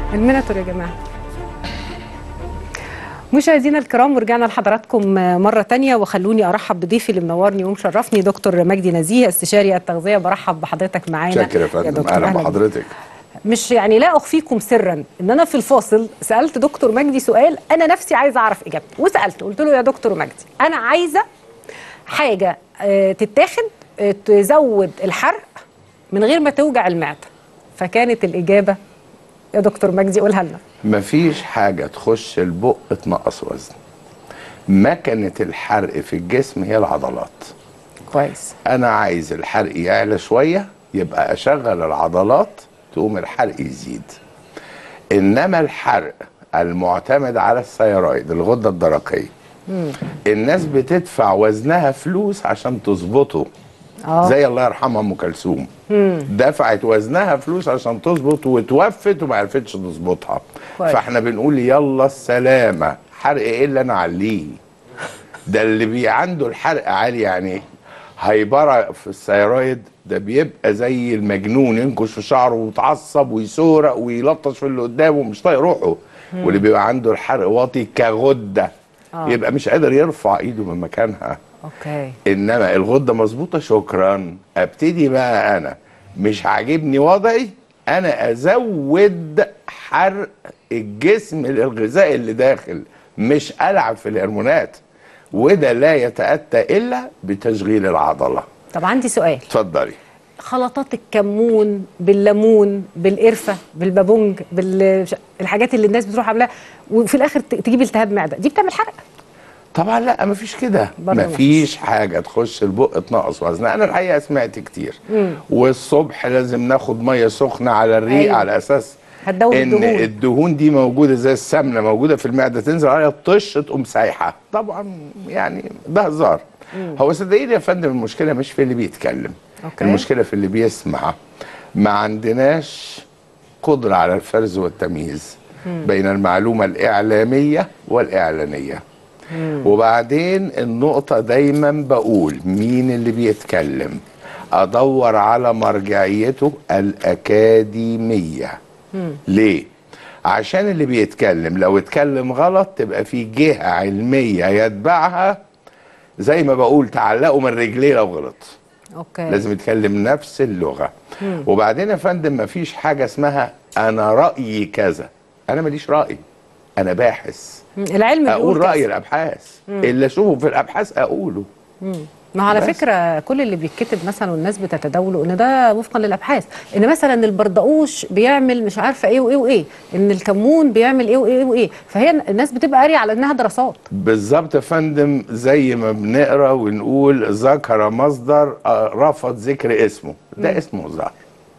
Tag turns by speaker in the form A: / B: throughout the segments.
A: الميناتور يا جماعه مشاهدينا الكرام ورجعنا لحضراتكم مرة تانية وخلوني أرحب بضيفي اللي منورني ومشرفني دكتور مجدي نزيه استشاري التغذية برحب بحضرتك معانا
B: شكرا يا فندم اهلا
A: بيك.
B: بحضرتك
A: مش يعني لا أخفيكم سرا إن أنا في الفاصل سألت دكتور مجدي سؤال أنا نفسي عايزة أعرف إجابته وسألته قلت له يا دكتور مجدي أنا عايزة حاجة آه، تتاخد آه، تزود الحرق من غير ما توجع المعدة فكانت الإجابة يا دكتور مجدي قولها لنا
B: مفيش حاجه تخش البق تنقص وزن مكنه الحرق في الجسم هي العضلات
A: كويس
B: انا عايز الحرق يعلى شويه يبقى اشغل العضلات تقوم الحرق يزيد انما الحرق المعتمد على الثيرويد الغده الدرقيه الناس بتدفع وزنها فلوس عشان تظبطه
A: آه.
B: زي الله يرحمها ام كلثوم دفعت وزنها فلوس عشان تظبط وتوفت وما عرفتش تظبطها
A: كويس.
B: فاحنا بنقول يلا السلامه حرق ايه اللي انا اعليه ده اللي بي عنده الحرق عالي يعني ايه هيبرة في الثيرويد ده بيبقى زي المجنون ينكش في شعره ويتعصب ويسورق ويلطش في اللي قدامه ومش طايق روحه واللي بيبقى عنده الحرق واطي كغده
A: آه.
B: يبقى مش قادر يرفع ايده من مكانها
A: أوكي
B: انما الغده مظبوطه شكرا ابتدي بقى انا مش عاجبني وضعي انا ازود حرق الجسم الغذائي اللي داخل مش العب في الهرمونات وده لا يتاتى الا بتشغيل العضله
A: طب عندي سؤال
B: اتفضلي
A: خلطات الكمون بالليمون بالقرفه بالبابونج بالحاجات اللي الناس بتروح عاملاها وفي الاخر ت- تجيب التهاب معده دي بتعمل حرق
B: طبعا لا مفيش كده
A: برضه
B: مفيش حاجه تخش البق تنقص وزن انا الحقيقه سمعت كتير والصبح لازم ناخد ميه سخنه على الريق
A: أيوة.
B: أيوة. على اساس
A: هتدوب
B: ان
A: الدهون.
B: الدهون دي موجوده زي السمنه موجوده في المعده تنزل عليها طش تقوم سايحه طبعا يعني ده هزار هو صدقيني يا فندم المشكله مش في اللي بيتكلم
A: أوكي.
B: المشكله في اللي بيسمع ما عندناش قدره على الفرز والتمييز بين المعلومه الاعلاميه والاعلانيه وبعدين النقطة دايما بقول مين اللي بيتكلم أدور على مرجعيته الأكاديمية ليه؟ عشان اللي بيتكلم لو اتكلم غلط تبقى في جهة علمية يتبعها زي ما بقول تعلقوا من رجليه لو غلط
A: اوكي
B: لازم يتكلم نفس اللغة وبعدين يا فندم مفيش حاجة اسمها أنا رأيي كذا أنا ماليش رأي أنا باحث
A: مم. العلم بيقول
B: اقول
A: كده.
B: راي الابحاث اللي اشوفه في الابحاث اقوله
A: ما هو على
B: بس.
A: فكره كل اللي بيتكتب مثلا والناس بتتداوله ان ده وفقا للابحاث ان مثلا البردقوش بيعمل مش عارفه ايه وايه وايه ان الكمون بيعمل ايه وايه وايه فهي الناس بتبقى قاريه على انها دراسات
B: بالظبط يا فندم زي ما بنقرا ونقول ذكر مصدر آه، رفض ذكر اسمه ده اسمه ظهر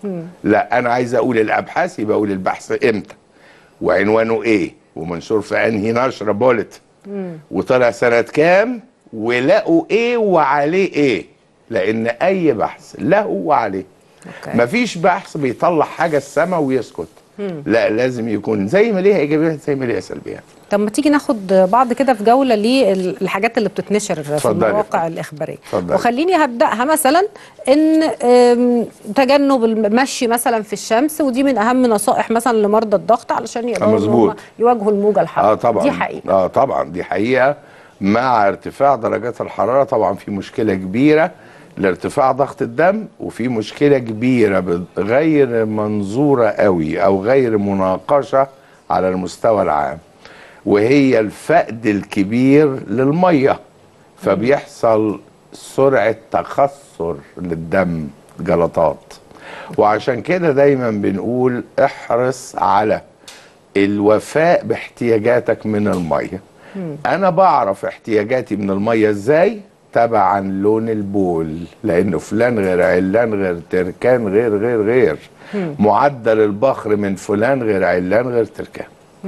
B: لا انا عايز اقول الابحاث يبقى اقول البحث امتى وعنوانه ايه ومنشور في انهي نشره بولت وطلع سنه كام ولقوا ايه وعليه ايه لان اي بحث له وعليه
A: أوكي.
B: مفيش بحث بيطلع حاجه السما ويسكت لا لازم يكون زي ما ليها ايجابيات زي ما ليها سلبيات
A: طب ما تيجي ناخد بعض كده في جوله للحاجات اللي بتتنشر في
B: اتفضلي.
A: المواقع الاخباريه
B: اتفضلي.
A: وخليني هبداها مثلا ان أم، تجنب المشي مثلا في الشمس ودي من اهم نصائح مثلا لمرضى الضغط علشان يقدروا إن
B: مظبوط.
A: هم يواجهوا الموجه الحاره
B: اه طبعا
A: دي حقيقه
B: اه طبعا دي حقيقه مع ارتفاع درجات الحراره طبعا في مشكله كبيره لارتفاع ضغط الدم وفي مشكله كبيره غير منظوره قوي او غير مناقشه على المستوى العام وهي الفقد الكبير للميه فبيحصل سرعه تخثر للدم جلطات وعشان كده دايما بنقول احرص على الوفاء باحتياجاتك من الميه انا بعرف احتياجاتي من الميه ازاي تبعا لون البول لانه فلان غير علان غير تركان غير غير غير معدل البخر من فلان غير علان غير تركان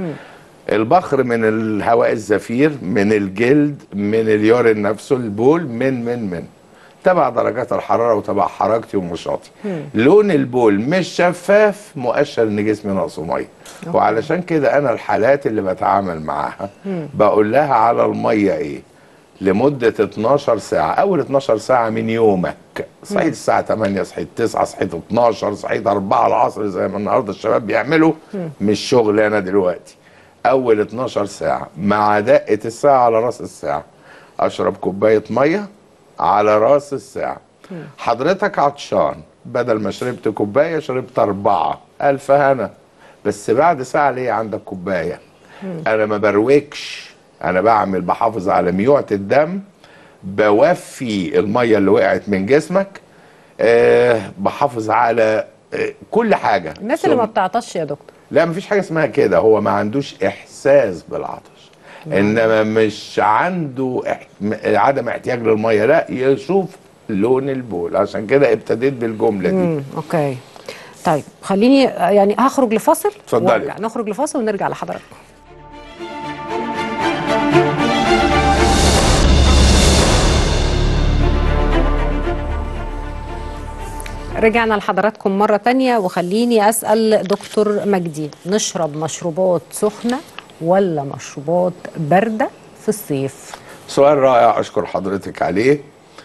B: البخر من الهواء الزفير من الجلد من اليورين نفسه البول من من من تبع درجات الحراره وتبع حركتي ونشاطي لون البول مش شفاف مؤشر ان جسمي ناقصه ميه وعلشان كده انا الحالات اللي بتعامل معاها بقول لها على الميه ايه لمده 12 ساعه اول 12 ساعه من يومه صحيت الساعه 8 صحيت 9 صحيت 12 صحيت 4 العصر زي ما النهارده الشباب بيعملوا مش شغل انا دلوقتي اول 12 ساعه مع دقه الساعه على راس الساعه اشرب كوبايه ميه على راس الساعه حضرتك عطشان بدل ما شربت كوبايه شربت اربعه الف هنا بس بعد ساعه ليه عندك كوبايه انا ما بروكش انا بعمل بحافظ على ميوعة الدم بوفي الميه اللي وقعت من جسمك أه بحافظ على أه كل حاجه
A: الناس اللي
B: ثم-
A: ما بتعطش يا دكتور
B: لا مفيش حاجه اسمها كده هو ما عندوش احساس بالعطش انما مش عنده اح... م- عدم احتياج للميه لا يشوف لون البول عشان كده ابتديت بالجمله دي
A: امم اوكي طيب خليني آه، يعني هخرج لفاصل
B: اتفضلي.
A: وارجع نخرج لفاصل ونرجع لحضراتكم رجعنا لحضراتكم مرة تانية وخليني أسأل دكتور مجدي نشرب مشروبات سخنة ولا مشروبات باردة في الصيف؟
B: سؤال رائع اشكر حضرتك عليه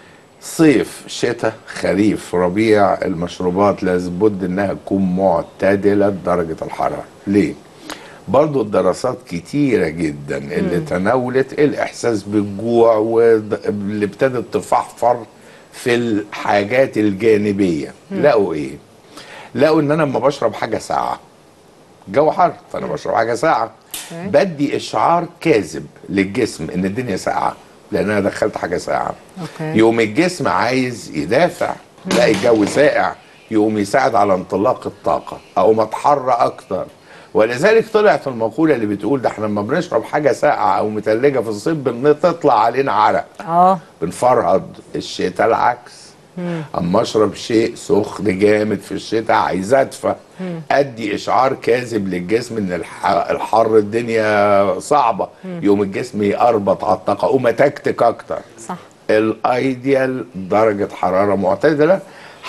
B: صيف شتاء خريف ربيع المشروبات لازم بد انها تكون معتدله درجه الحراره ليه برضو الدراسات كتيرة جدا اللي تناولت الإحساس بالجوع واللي ابتدت تفحفر في الحاجات الجانبية لقوا إيه؟ لقوا إن أنا لما بشرب حاجة ساعة جو حر فأنا بشرب حاجة ساعة
A: أوكي.
B: بدي إشعار كاذب للجسم إن الدنيا ساقعة لأن أنا دخلت حاجة ساقعة
A: أوكي.
B: يوم الجسم عايز يدافع تلاقي الجو ساقع يقوم يساعد على انطلاق الطاقة أو اتحرى أكتر ولذلك طلعت المقولة اللي بتقول ده احنا لما بنشرب حاجة ساقعة أو متلجة في الصيف بتطلع علينا عرق
A: اه
B: بنفرهد الشتاء العكس اما اشرب شيء سخن جامد في الشتاء عايز ادفى ادي اشعار كاذب للجسم ان الح- الحر الدنيا صعبه يوم الجسم يقربط على الطاقه قوم اتكتك اكتر
A: صح
B: الايديال درجه حراره معتدله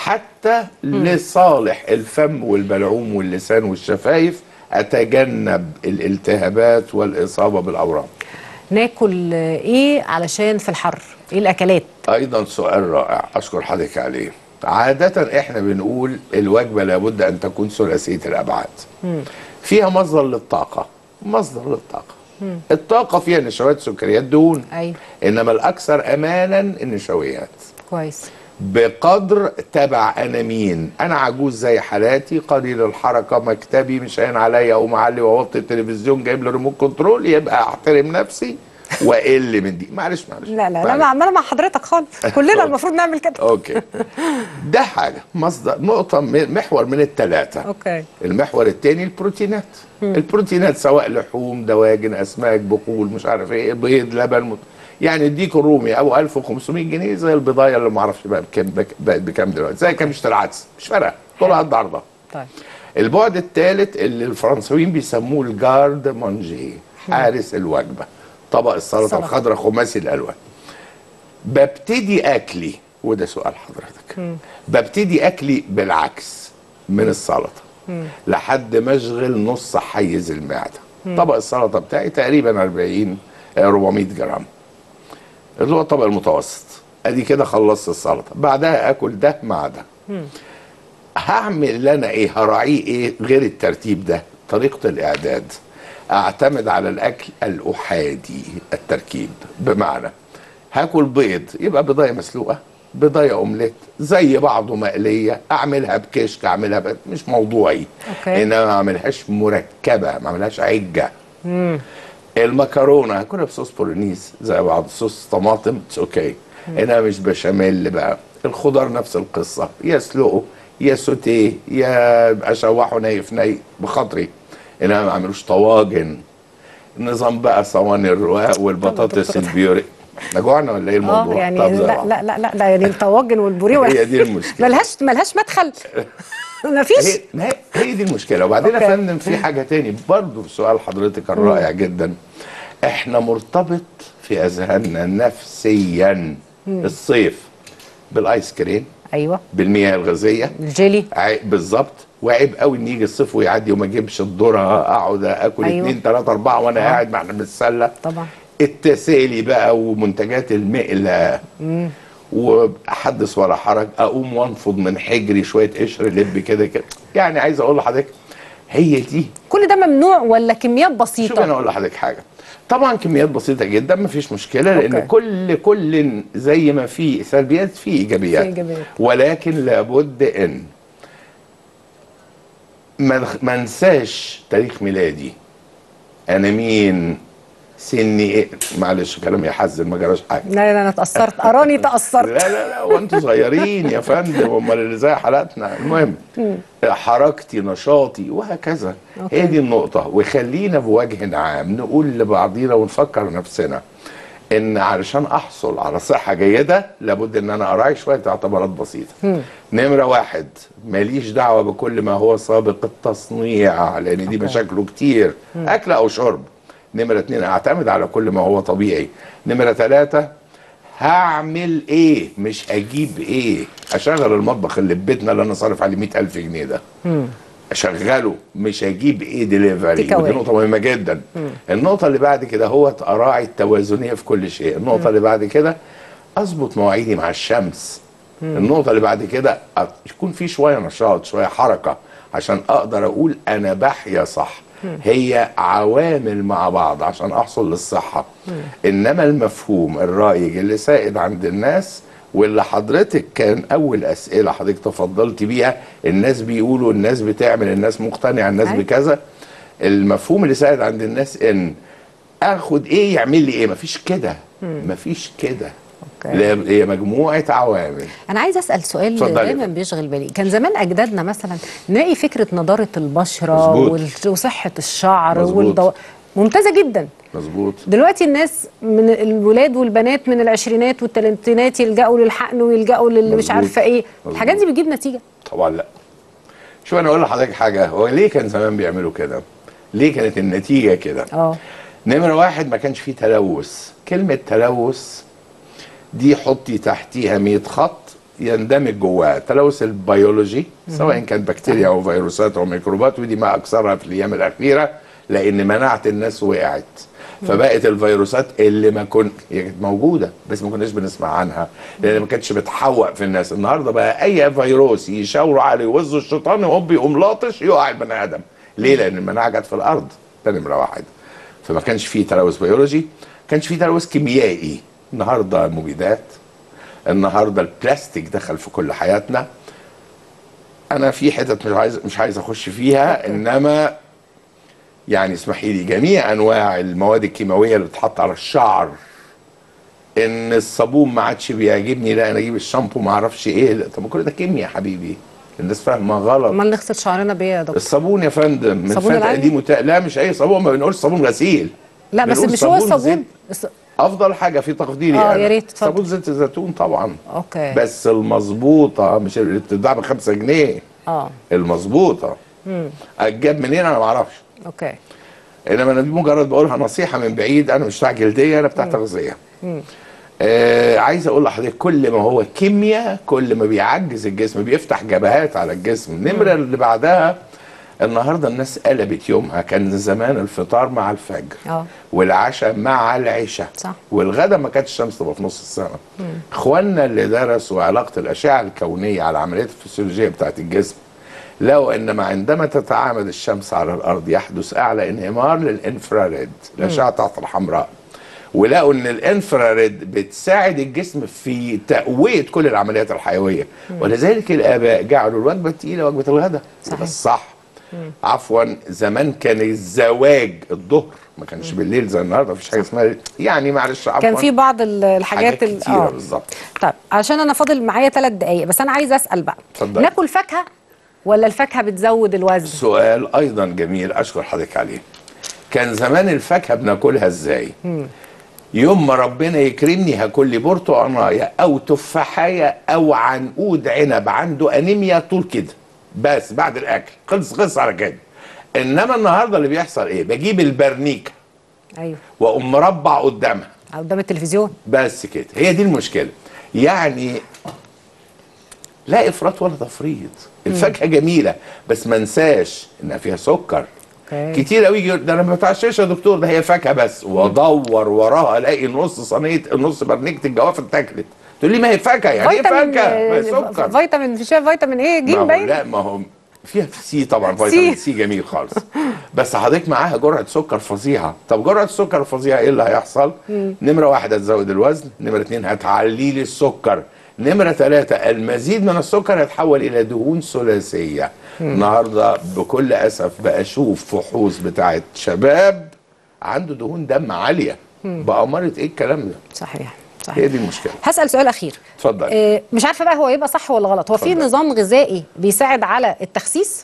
B: حتى لصالح الفم والبلعوم واللسان والشفايف اتجنب الالتهابات والاصابه بالاورام
A: ناكل آه، ايه علشان في الحر؟ ايه الاكلات؟
B: ايضا سؤال رائع اشكر حضرتك عليه عادة احنا بنقول الوجبة لابد ان تكون ثلاثية الابعاد فيها مصدر للطاقة مصدر للطاقة الطاقة فيها نشويات سكريات دهون
A: ايوه
B: انما الاكثر امانا النشويات
A: كويس
B: بقدر تبع انا مين انا عجوز زي حالاتي قليل الحركه مكتبي مش هين عليا اقوم اعلي واوطي التلفزيون جايب له ريموت كنترول يبقى احترم نفسي واقل من دي معلش معلش
A: لا لا لا
B: معلش.
A: انا عماله مع حضرتك خالص كلنا المفروض نعمل كده
B: اوكي ده حاجه مصدر نقطه م- محور من الثلاثه
A: اوكي
B: المحور الثاني البروتينات البروتينات سواء لحوم دواجن اسماك بقول مش عارف ايه بيض لبن مت... يعني اديك الرومي ابو 1500 جنيه زي البضايه اللي ما اعرفش بقى بكام بك- بقت بكام دلوقتي زي كام اشتري عدس مش فارقه طول قد عرضها
A: طيب
B: البعد الثالث اللي الفرنساويين بيسموه الجارد مانجي حارس الوجبه طبق السلطه
A: السلطة.
B: الخضراء خماسي الالوان ببتدي اكلي وده سؤال حضرتك ببتدي اكلي بالعكس من السلطه لحد ما اشغل نص حيز المعده طبق السلطه بتاعي تقريبا 40 آه، 400 جرام اللي هو الطبق المتوسط ادي كده خلصت السلطه بعدها اكل ده مع ده هعمل انا ايه هراعيه ايه غير الترتيب ده طريقه الاعداد اعتمد على الاكل الاحادي التركيب بمعنى هاكل بيض يبقى بيضايه مسلوقه بيضايه اومليت زي بعضه مقليه اعملها بكشك اعملها ب... مش موضوعي
A: أوكي.
B: انما ما اعملهاش مركبه ما اعملهاش عجه المكرونه هاكلها بصوص بولونيز زي بعض صوص طماطم اتس اوكي انما مش بشاميل بقى الخضار نفس القصه يا اسلقه يا سوتيه يا اشوحه ني في ني بخاطري انما ما اعملوش طواجن نظام بقى صواني الرقاق والبطاطس
A: دكتور.
B: البيوري احنا جوعنا ولا ايه
A: اه
B: الموضوع؟
A: يعني
B: طب زي
A: لا
B: بعض.
A: لا لا لا ده يعني الطواجن والبوريه
B: هي دي المشكله
A: ملهاش ملهاش مدخل مفيش
B: هي ما هي- هي دي المشكله وبعدين يا
A: أوكي.
B: فندم في حاجه تاني برضه في سؤال حضرتك الرائع جدا احنا مرتبط في اذهاننا نفسيا الصيف بالايس كريم
A: ايوه
B: بالمياه الغازيه
A: الجيلي
B: عي- بالظبط وعيب قوي ان يجي الصيف ويعدي وما اجيبش الذره اقعد اكل
A: أيوة.
B: اثنين ثلاثه اربعه وانا قاعد ما احنا بنتسلى
A: طبعا
B: التسالي بقى ومنتجات المقلة واحدث ولا حرج اقوم وانفض من حجري شويه قشر لب كده كده يعني عايز اقول لحضرتك هي دي
A: كل ده ممنوع ولا كميات
B: شوف انا
A: بسيطه
B: اقول لحضرتك حاجه طبعا كميات بسيطه جدا مفيش مشكله لان
A: أوكي.
B: كل كل زي ما في سلبيات في ايجابيات
A: في إيجابيات.
B: ولكن لابد ان ما نخ- ما انساش تاريخ ميلادي انا مين سني ايه معلش كلامي يحزن ما جراش حاجه
A: لا لا انا اتاثرت اراني تاثرت
B: لا لا لا وانتوا صغيرين يا فندم امال اللي زي حالاتنا المهم حركتي نشاطي وهكذا
A: أوكي.
B: هي دي النقطة وخلينا بوجه عام نقول لبعضينا ونفكر نفسنا ان علشان احصل على صحة جيدة لابد ان انا اراعي شوية اعتبارات بسيطة نمرة واحد ماليش دعوة بكل ما هو سابق التصنيع لان دي مشاكله كتير اكل او شرب نمرة اتنين اعتمد على كل ما هو طبيعي نمرة تلاتة هعمل ايه مش هجيب ايه اشغل المطبخ اللي في بيتنا اللي انا صارف عليه مئة الف جنيه ده اشغله مش هجيب ايه ديليفري
A: Take away.
B: ودي نقطه مهمه جدا النقطه اللي بعد كده هو اراعي التوازنيه في كل شيء النقطه اللي بعد كده اظبط مواعيدي مع الشمس النقطه اللي بعد كده أ- يكون في شويه نشاط شويه حركه عشان اقدر اقول انا بحيا صح هي عوامل مع بعض عشان احصل للصحه انما المفهوم الرائج اللي سائد عند الناس واللي حضرتك كان اول اسئله حضرتك تفضلت بيها الناس بيقولوا الناس بتعمل الناس مقتنعه الناس
A: أيوة.
B: بكذا المفهوم اللي سائد عند الناس ان اخد ايه يعمل لي ايه مفيش كده مفيش كده
A: أوكي.
B: لا هي مجموعه عوامل
A: انا عايز اسال سؤال
B: اتفضلي.
A: دايما بيشغل بالي كان زمان اجدادنا مثلا نلاقي فكره نضاره البشره
B: مظبوط.
A: وال- وصحه الشعر
B: مظبوط.
A: والضو... ممتازه جدا
B: مظبوط
A: دلوقتي الناس من الولاد والبنات من العشرينات والثلاثينات يلجأوا للحقن ويلجأوا للي مش
B: مظبوط.
A: عارفه ايه
B: مظبوط.
A: الحاجات دي بتجيب نتيجه
B: طبعا لا شو انا اقول لحضرتك حاجه هو ليه كان زمان بيعملوا كده ليه كانت النتيجه كده
A: اه
B: نمرة واحد ما كانش فيه تلوث كلمة تلوث دي حطي تحتيها 100 خط يندمج جواها التلوث البيولوجي سواء كان بكتيريا او فيروسات او ميكروبات ودي ما اكثرها في الايام الاخيره لان مناعه الناس وقعت فبقت الفيروسات اللي ما كنت هي كانت موجوده بس ما كناش بنسمع عنها لان ما كانتش بتحوق في الناس النهارده بقى اي فيروس يشاوروا عليه يوزوا الشيطان وهوب يقوم لاطش يقع البني ادم ليه لان المناعه جت في الارض ده نمره واحد فما كانش فيه تلوث بيولوجي ما كانش فيه تلوث كيميائي النهارده المبيدات النهارده البلاستيك دخل في كل حياتنا انا في حتت مش عايز مش عايز اخش فيها انما يعني اسمحي لي جميع انواع المواد الكيماويه اللي بتتحط على الشعر ان الصابون ما عادش بيعجبني لا انا اجيب الشامبو ما اعرفش ايه لا طب ما كل ده كيمياء يا حبيبي الناس فاهمه غلط
A: امال نغسل شعرنا بايه يا دكتور
B: الصابون يا فندم من
A: صابون
B: فتره
A: العادي؟
B: قديم وت... لا مش اي صابون ما بنقولش صابون غسيل
A: لا بس
B: بنقول
A: مش هو
B: صابون
A: الصابون الص-
B: افضل حاجه في تقديري
A: آه،
B: أنا.
A: يا ريت، اتفضل.
B: صابون زيت الزيتون طبعا
A: اوكي
B: بس المظبوطه مش اللي بتتباع ب 5 جنيه
A: اه
B: المظبوطه اتجاب منين انا ما اعرفش
A: اوكي
B: انما انا دي مجرد بقولها نصيحه من بعيد انا مش بتاع جلديه انا بتاع تغذيه آه عايز اقول لحضرتك كل ما هو كيمياء كل ما بيعجز الجسم بيفتح جبهات على الجسم النمره اللي بعدها النهارده الناس قلبت يومها كان زمان الفطار مع الفجر
A: اه
B: والعشاء مع العشاء
A: صح.
B: والغدا ما كانتش الشمس تبقى في نص السنه اخواننا اللي درسوا علاقه الاشعه الكونيه على العمليات الفسيولوجيه بتاعت الجسم لو انما عندما تتعامد الشمس على الارض يحدث اعلى انهمار للانفراريد الاشعه تحت الحمراء ولقوا ان الانفراريد بتساعد الجسم في تقويه كل العمليات الحيويه ولذلك الاباء جعلوا الوجبه الثقيله وجبه الغداء
A: صحيح.
B: وده الصح عفوا زمان كان الزواج الظهر ما كانش بالليل زي النهارده مفيش حاجه اسمها يعني معلش عفوا
A: كان في بعض ال- الحاجات
B: حاجات
A: ال-
B: كتيره بالظبط
A: طيب عشان انا فاضل معايا ثلاث دقايق بس انا عايزه اسال بقى
B: اتفضلي.
A: ناكل فاكهه ولا الفاكهه بتزود الوزن
B: سؤال ايضا جميل اشكر حضرتك عليه كان زمان الفاكهه بناكلها ازاي يوم ما ربنا يكرمني هاكل لي برتقانايه او تفاحيه او عنقود عنب عنده انيميا طول كده بس بعد الاكل خلص خلص على كده انما النهارده اللي بيحصل ايه بجيب البرنيكه
A: ايوه
B: واقوم مربع قدامها
A: قدام التلفزيون
B: بس كده هي دي المشكله يعني لا افراط ولا تفريط الفاكهه جميله بس ما انساش انها فيها سكر
A: اوكي
B: كتير قوي يقول ده انا ما بتعشاش يا دكتور ده هي فاكهه بس وادور وراها الاقي نص صينيه نص برنيكه الجوافه اتاكلت تقول لي ما هي فاكهه يعني ايه
A: فيتامين
B: فاكهه ما هي
A: آه،
B: سكر
A: فيتامين في شاي فيتامين ايه
B: ما
A: جيم
B: هو
A: باين
B: لا ما هو فيها سي طبعا فيتامين
A: سي.
B: سي جميل خالص بس حضرتك معاها جرعه سكر فظيعه طب جرعه السكر الفظيعه ايه اللي هيحصل نمره واحد هتزود الوزن نمره اتنين هتعلي لي السكر نمرة ثلاثة المزيد من السكر هيتحول إلى دهون ثلاثية النهاردة بكل أسف بأشوف فحوص بتاعت شباب عنده دهون دم عالية بأمارة إيه الكلام ده
A: صحيح
B: هي
A: صحيح
B: دي المشكلة
A: هسأل سؤال أخير
B: اتفضل
A: آه، مش عارفة بقى هو يبقى صح ولا غلط هو في
B: اتفضل.
A: نظام غذائي بيساعد على التخسيس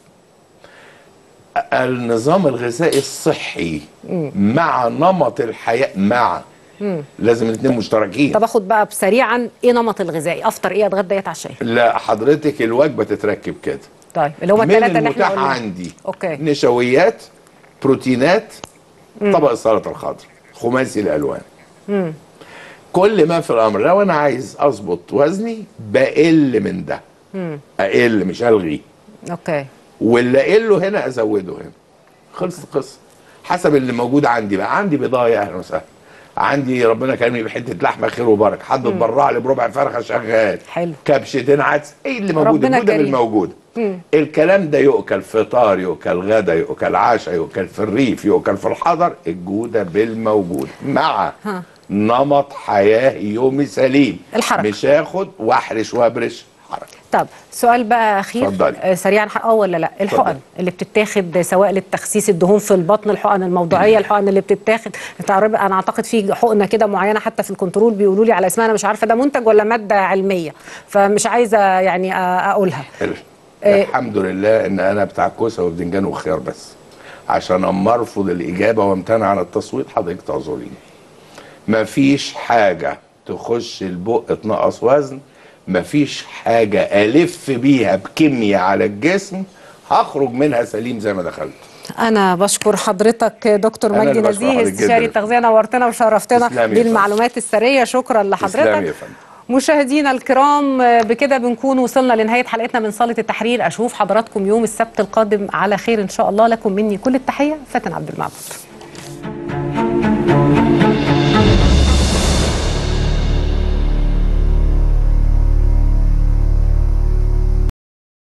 B: النظام الغذائي الصحي مع نمط الحياة مع لازم الاثنين مشتركين
A: طب اخد بقى سريعا ايه نمط الغذائي افطر ايه اتغدى ايه اتعشى ايه
B: لا حضرتك الوجبه تتركب كده
A: طيب اللي هم
B: من
A: الثلاثه اللي احنا
B: المتاح
A: قلنا
B: عندي
A: اوكي
B: نشويات بروتينات طبق السلطه الخضراء خماسي الالوان كل ما في الامر لو انا عايز اظبط وزني بقل من ده اقل مش الغي
A: اوكي
B: واللي اقله هنا ازوده هنا خلصت القصه حسب اللي موجود عندي بقى عندي بضايه اهلا وسهلا عندي ربنا كرمني بحته لحمه خير وبركه حد اتبرع لي بربع فرخه شغال
A: حلو.
B: كبشتين عدس ايه اللي موجود
A: ربنا
B: الموجود
A: كريم.
B: بالموجود الكلام ده يؤكل فطار يؤكل غدا يؤكل عشاء يؤكل في الريف يؤكل في الحضر الجوده بالموجود مع
A: ها.
B: نمط حياه يومي سليم
A: الحركة.
B: مش هاخد واحرش وابرش حركه
A: طب سؤال بقى اخير
B: اتفضلي.
A: آه، سريعا اه ولا لا الحقن
B: اتفضلي.
A: اللي بتتاخد سواء للتخسيس الدهون في البطن الحقن الموضعيه الحقن اللي بتتاخد انت عارف- انا اعتقد في حقنه كده معينه حتى في الكنترول بيقولوا لي على اسمها انا مش عارفه ده منتج ولا ماده علميه فمش عايزه يعني آه، اقولها
B: حلو.
A: إيه.
B: الحمد لله ان انا بتاع كوسه وبدنجان وخيار بس عشان اما ارفض الاجابه وامتنع عن التصويت حضرتك تعذريني مفيش حاجه تخش البق تنقص وزن مفيش حاجه الف بيها بكميه على الجسم هخرج منها سليم زي ما دخلت
A: انا بشكر حضرتك دكتور
B: أنا
A: مجدي
B: اللي بشكر
A: نزيه
B: حضرتك
A: استشاري
B: جداً.
A: التغذيه نورتنا وشرفتنا
B: تسلمي يا فندم.
A: بالمعلومات السريه شكرا لحضرتك
B: تسلمي يا فندم.
A: مشاهدينا الكرام آه، بكده بنكون وصلنا لنهايه حلقتنا من صاله التحرير اشوف حضراتكم يوم السبت القادم على خير ان شاء الله لكم مني كل التحيه فاتن عبد المعبود